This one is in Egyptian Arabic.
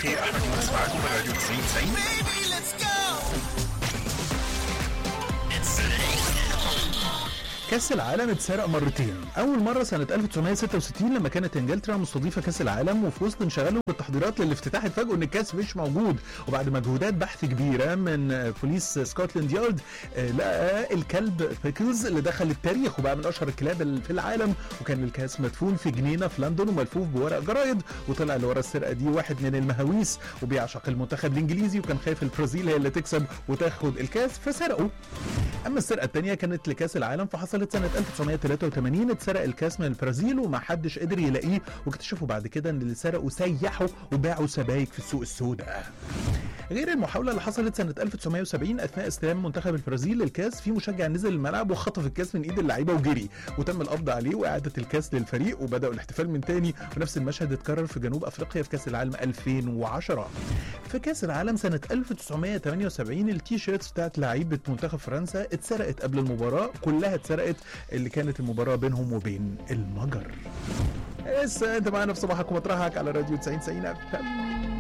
الخير احمد يونس معاكم من راديو 90 90 Baby, let's go! كأس العالم اتسرق مرتين أول مرة سنة 1966 لما كانت إنجلترا مستضيفة كأس العالم وفي وسط انشغالهم بالتحضيرات للافتتاح اتفاجئوا إن الكأس مش موجود وبعد مجهودات بحث كبيرة من آه، بوليس سكوتلاند يارد آه، لقى الكلب بيكلز اللي دخل التاريخ وبقى من أشهر الكلاب ال- في العالم وكان الكأس مدفون في جنينة في لندن وملفوف بورق جرايد وطلع اللي ورا السرقة دي واحد من المهاويس وبيعشق المنتخب الإنجليزي وكان خايف البرازيل هي اللي تكسب وتاخد الكأس فسرقوا اما السرقه الثانيه كانت لكاس العالم فحصلت سنه 1983 اتسرق الكاس من البرازيل وما حدش قدر يلاقيه واكتشفوا بعد كده ان اللي سرقوا سيحوا وباعوا سبايك في السوق السوداء غير المحاولة اللي حصلت سنة 1970 أثناء استلام منتخب البرازيل للكاس في مشجع نزل الملعب وخطف الكاس من إيد اللعيبة وجري وتم القبض عليه وإعادة الكاس للفريق وبدأوا الاحتفال من تاني ونفس المشهد اتكرر في جنوب أفريقيا في كاس العالم 2010 في كاس العالم سنة 1978 التي شيرتس بتاعت لعيبة منتخب فرنسا اتسرقت قبل المباراة كلها اتسرقت اللي كانت المباراة بينهم وبين المجر لسه انت معانا في صباحك ومطرحك على راديو 90 90 اف